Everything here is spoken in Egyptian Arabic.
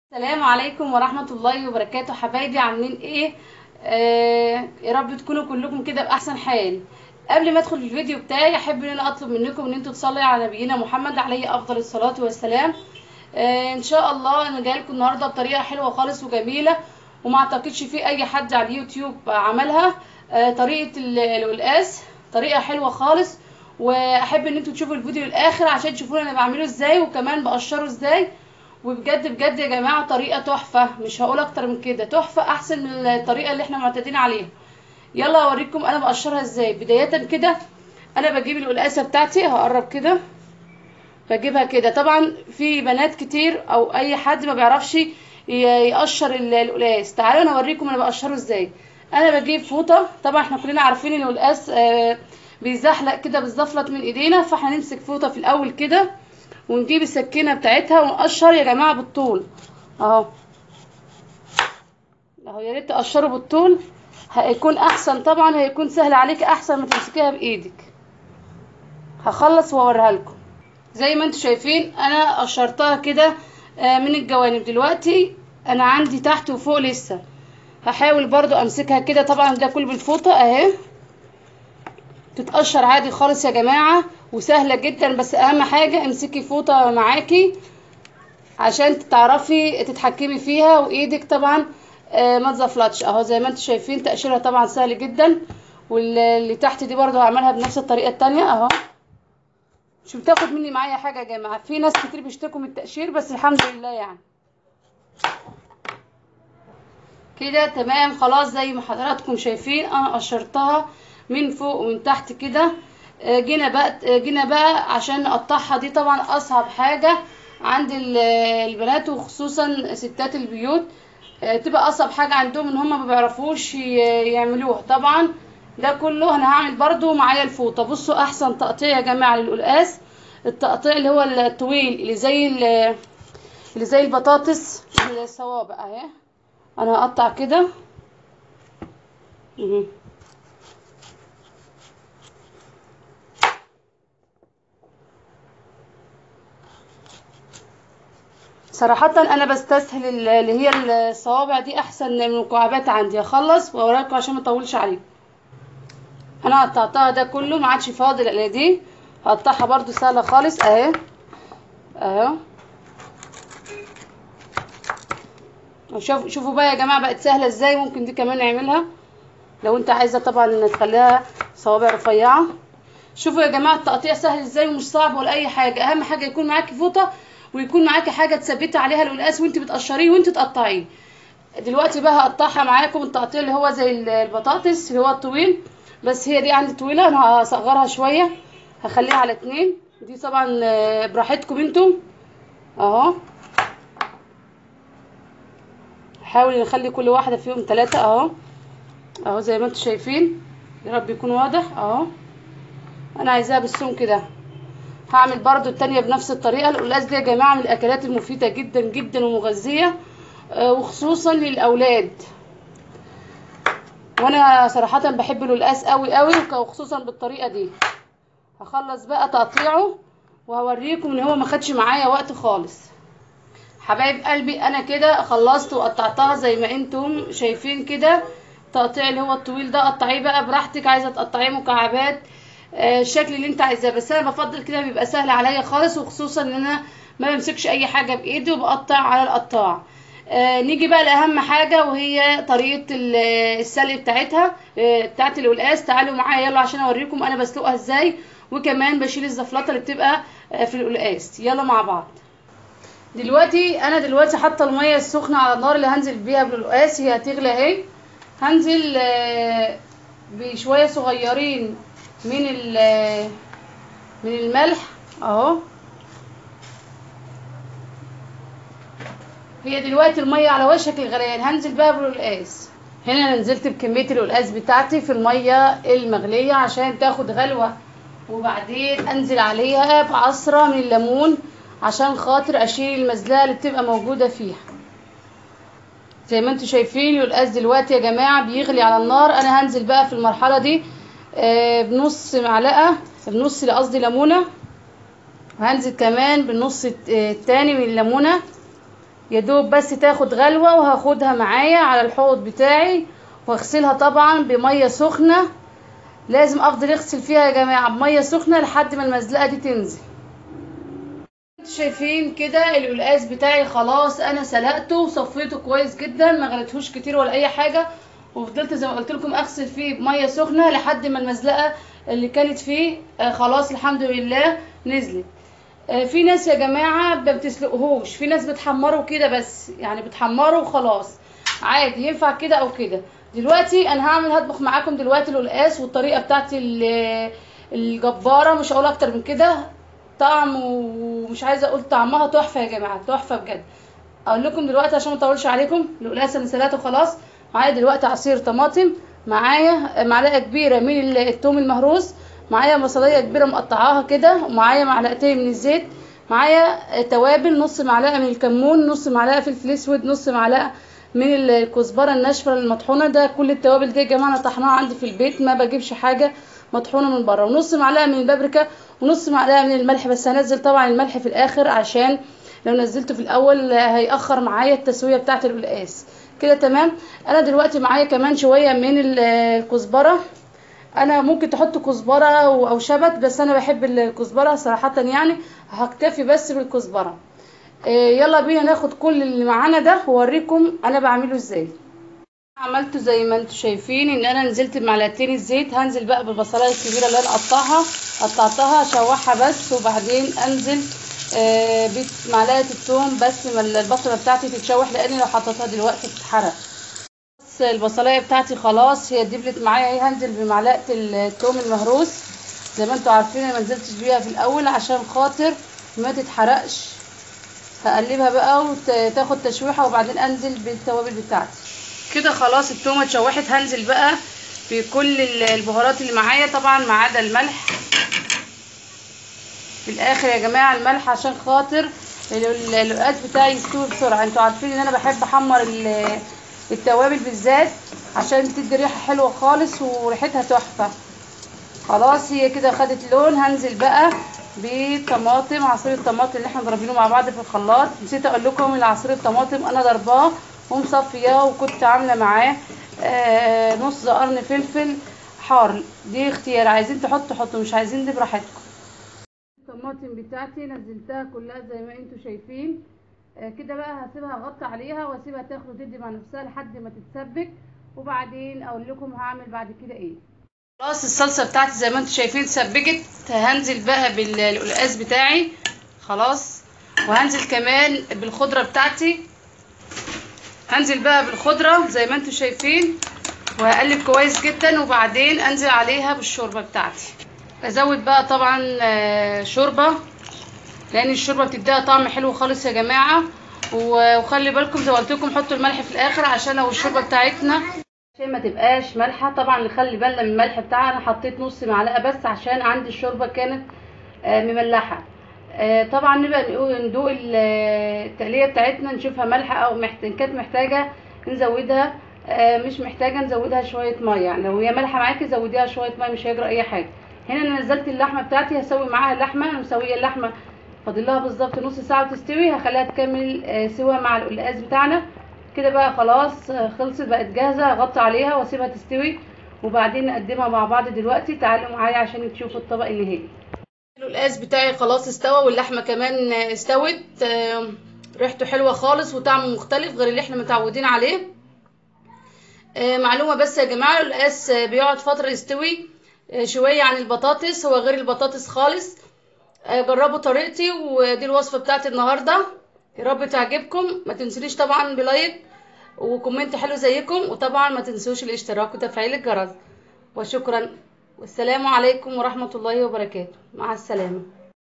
السلام عليكم ورحمة الله وبركاته حبايبي عاملين ايه آه يا رب تكونوا كلكم كده بأحسن حال قبل ما ادخل في الفيديو بتاعي احب ان انا اطلب منكم ان انتوا تصلوا على نبينا محمد عليه افضل الصلاة والسلام آه ان شاء الله انا جاي لكم النهارده بطريقة حلوة خالص وجميلة وما اعتقدش في اي حد على اليوتيوب عملها آه طريقة ال- القلقاس طريقة حلوة خالص واحب ان انتوا تشوفوا الفيديو الاخر عشان تشوفوا انا بعمله ازاي وكمان بقشره ازاي وبجد بجد يا جماعه طريقه تحفه مش هقول اكتر من كده تحفه احسن من الطريقه اللي احنا معتادين عليها يلا اوريكم انا بقشرها ازاي بدايه كده انا بجيب القلقاسه بتاعتي هقرب كده بجيبها كده طبعا في بنات كتير او اي حد ما بيعرفش ي- يقشر ال- القلقاس تعالوا انا اوريكم انا بقشره ازاي انا بجيب فوطه طبعا احنا كلنا عارفين ان القلقاس آه، بيزحلق كده بالزفلت من ايدينا فاحنا نمسك فوطه في الاول كده ونجيب السكينه بتاعتها ونقشر يا جماعه بالطول اهو اهو يا ريت تقشروا بالطول هيكون احسن طبعا هيكون سهل عليك احسن ما تمسكيها بايدك هخلص واوريها لكم زي ما انتم شايفين انا قشرتها كده آه، من الجوانب دلوقتي انا عندي تحت وفوق لسه هحاول برضو امسكها كده طبعا ده كله بالفوطه اهي تتقشر عادي خالص يا جماعة وسهلة جدا بس اهم حاجة امسكي فوطة معاكي عشان تعرفي تتحكمي فيها وايدك طبعا آه، ما تزفلتش اهو زي ما انتم شايفين تقشيرها طبعا سهل جدا واللي تحت دي برضو هعملها بنفس الطريقة التانية اهو مش بتاخد مني معايا حاجة يا جماعة في ناس كتير بيشتكوا من التقشير بس الحمد لله يعني كده تمام خلاص زي ما حضراتكم شايفين انا قشرتها من فوق ومن تحت كده آه، جينا بقى آه، جينا بقى عشان نقطعها دي طبعا اصعب حاجة عند ال- البنات وخصوصا ستات البيوت آه، تبقى اصعب حاجة عندهم ان هم ما بيعرفوش ي- يعملوها طبعا ده كله انا هعمل برضو معايا الفوطة بصوا احسن تقطيع يا جماعة للقلقاس التقطيع اللي هو الطويل اللي زي ال- اللي زي البطاطس الصوابع اهي انا هقطع كده مهم. صراحة أنا بستسهل ال- اللي هي الصوابع دي أحسن من المكعبات عندي هخلص وأوراكم عشان ما أطولش عليكم أنا قطعتها ده كله ما عادش فاضل إلا دي هقطعها برضو سهلة خالص أهي أهو شوف شوفوا بقى يا جماعة بقت سهلة إزاي ممكن دي كمان نعملها لو أنت عايزة طبعا تخليها صوابع رفيعة شوفوا يا جماعه التقطيع سهل ازاي ومش صعب ولا اي حاجه اهم حاجه يكون معاكي فوطه ويكون معاكي حاجه تثبتي عليها القلقاس وانت بتقشريه وانت تقطعيه دلوقتي بقى هقطعها معاكم التقطيع اللي هو زي ال- البطاطس اللي هو الطويل بس هي دي عندي طويله انا هصغرها شويه هخليها على اتنين دي طبعا آه، براحتكم انتم اهو حاول نخلي كل واحده فيهم ثلاثه اهو اهو زي ما انتم شايفين يا رب يكون واضح اهو انا عايزاها بالسمك ده هعمل برضو التانية بنفس الطريقة القلقاس دي يا جماعة من الأكلات المفيدة جدا جدا ومغذية آه، وخصوصا للأولاد وأنا صراحة بحب القلقاس قوي قوي وك- وخصوصا بالطريقة دي هخلص بقى تقطيعه وهوريكم ان هو ما خدش معايا وقت خالص حبايب قلبي انا كده خلصت وقطعتها زي ما انتم شايفين كده التقطيع اللي هو الطويل ده قطعيه بقى براحتك عايزه تقطعيه مكعبات آه، الشكل اللي انت عايزاه بس انا بفضل كده بيبقى سهل عليا خالص وخصوصا ان انا ما بمسكش اي حاجه بايدي وبقطع على القطاع آه نيجي بقى لاهم حاجه وهي طريقه ال- السلق بتاعتها آه بتاعت القلقاس تعالوا معايا يلا عشان اوريكم انا بسلقها ازاي وكمان بشيل الزفلطه اللي بتبقى آه في القلقاس يلا مع بعض دلوقتي انا دلوقتي حاطه الميه السخنه على النار اللي هنزل بيها بالقلقاس هي هتغلي اهي هنزل آه، بشويه صغيرين من ال- من الملح اهو هي دلوقتي الميه على وشك الغليان هنزل بقى بالقلقاس هنا انا نزلت بكميه القلقاس بتاعتي في الميه المغليه عشان تاخد غلوه وبعدين انزل عليها بعصره من الليمون عشان خاطر اشيل المزلقه اللي بتبقى موجوده فيها زي ما انتم شايفين القلقاس دلوقتي يا جماعه بيغلي على النار انا هنزل بقى في المرحله دي آه، بنص معلقه بنص قصدي ليمونه وهنزل كمان بالنص الت- التاني من الليمونه يا دوب بس تاخد غلوة وهاخدها معايا على الحوض بتاعي واغسلها طبعا بمية سخنة لازم افضل اغسل فيها يا جماعة بمية سخنة لحد ما المزلقة دي تنزل انتوا شايفين كده القلقاس بتاعي خلاص انا سلقته وصفيته كويس جدا ما غليتهوش كتير ولا اي حاجة وفضلت زي ما قلت لكم اغسل فيه بمية سخنة لحد ما المزلقة اللي كانت فيه آه خلاص الحمد لله نزلت آه في ناس يا جماعة ما بتسلقهوش في ناس بتحمره كده بس يعني بتحمره وخلاص عادي ينفع كده او كده دلوقتي انا هعمل هطبخ معاكم دلوقتي القلقاس والطريقة بتاعتي ال- الجبارة مش هقول اكتر من كده طعم ومش عايزة اقول طعمها تحفة يا جماعة تحفة بجد اقول لكم دلوقتي عشان ما اطولش عليكم القلقاس انا سلقته خلاص معايا دلوقتي عصير طماطم معايا معلقه كبيره من الثوم المهروس معايا بصلايه كبيره مقطعاها كده ومعايا معلقتين من الزيت معايا توابل نص معلقه من الكمون نص معلقه فلفل اسود نص معلقه من الكزبره الناشفه المطحونه ده كل التوابل دي يا جماعه انا طحناها عندي في البيت ما بجيبش حاجه مطحونه من بره ونص معلقه من البابريكا ونص معلقه من الملح بس هنزل طبعا الملح في الاخر عشان لو نزلته في الاول هيأخر معايا التسويه بتاعه القلقاس كده تمام انا دلوقتي معايا كمان شويه من ال- الكزبره انا ممكن تحط كزبره او أو شبت بس انا بحب الكزبره صراحه يعني هكتفي بس بالكزبره إيه، يلا بينا ناخد كل اللي معانا ده واوريكم انا بعمله ازاي عملته زي ما انتم شايفين ان انا نزلت بمعلقتين الزيت هنزل بقى بالبصلايه الكبيره اللي انا قطعها قطعتها اشوحها بس وبعدين انزل آه، بمعلقه الثوم بس ما البصله بتاعتي تتشوح لان لو حطيتها دلوقتي تتحرق بس البصلايه بتاعتي خلاص هي دبلت معايا اهي هنزل بمعلقه الثوم المهروس زي ما انتم عارفين انا ما نزلتش بيها في الاول عشان خاطر ما تتحرقش هقلبها بقى وتاخد تشويحه وبعدين انزل بالتوابل بتاعتي كده خلاص التومه اتشوحت هنزل بقى بكل ال- البهارات اللي معايا طبعا ما عدا الملح في الاخر يا جماعه الملح عشان خاطر ال- ال- القلقاس بتاعي يستوي بسرعه انتوا عارفين ان انا بحب احمر ال- التوابل بالذات عشان تدي ريحه حلوه خالص وريحتها تحفه خلاص هي كده خدت لون هنزل بقى بطماطم عصير الطماطم اللي احنا ضربينه مع بعض في الخلاط نسيت اقول لكم ان عصير الطماطم انا ضرباه ومصفياه وكنت عامله معاه آه نص قرن فلفل حار دي اختيار عايزين تحطوا حطوا مش عايزين دي براحتكم الطماطم بتاعتي نزلتها كلها زي ما انتم شايفين آه كده بقى هسيبها اغطي عليها واسيبها تاخد وتدي مع نفسها لحد ما تتسبك وبعدين اقول لكم هعمل بعد كده ايه خلاص الصلصه بتاعتي زي ما انتم شايفين اتسبكت هنزل بقى بالقلقاس بتاعي خلاص وهنزل كمان بالخضره بتاعتي هنزل بقى بالخضره زي ما انتم شايفين وهقلب كويس جدا وبعدين انزل عليها بالشوربه بتاعتي ازود بقى طبعا آه، شوربه لان الشوربه بتديها طعم حلو خالص يا جماعه و- وخلي بالكم زي ما قلت لكم حطوا الملح في الاخر عشان لو الشوربه بتاعتنا عشان ما تبقاش مالحه طبعا نخلي بالنا من الملح بتاعها انا حطيت نص معلقه بس عشان عندي الشوربه كانت آه، مملحه آه، طبعا نبقى نقول- ندوق ال- التقليه بتاعتنا نشوفها مالحه او محت- إن كانت محتاجه نزودها آه، مش محتاجه نزودها شويه ميه يعني لو هي مالحه معاكي زوديها شويه ميه مش هيجرى اي حاجه هنا انا نزلت اللحمه بتاعتي هسوي معاها اللحمه انا مسويه اللحمه فاضل لها بالظبط نص ساعه وتستوي هخليها تكمل آه، سوا مع القلقاس بتاعنا كده بقى خلاص آه، خلصت بقت جاهزه اغطي عليها واسيبها تستوي وبعدين نقدمها مع بعض دلوقتي تعالوا معايا عشان تشوفوا الطبق النهائي القلقاس بتاعي خلاص استوى واللحمه كمان استوت آه، ريحته حلوه خالص وطعمه مختلف غير اللي احنا متعودين عليه آه، معلومه بس يا جماعه القلقاس آه، بيقعد فتره يستوي آه، شويه عن البطاطس هو غير البطاطس خالص آه، جربوا طريقتي ودي الوصفه بتاعت النهارده يا رب تعجبكم ما تنسونيش طبعا بلايك وكومنت حلو زيكم وطبعا ما تنسوش الاشتراك وتفعيل الجرس وشكرا والسلام عليكم ورحمه الله وبركاته مع السلامه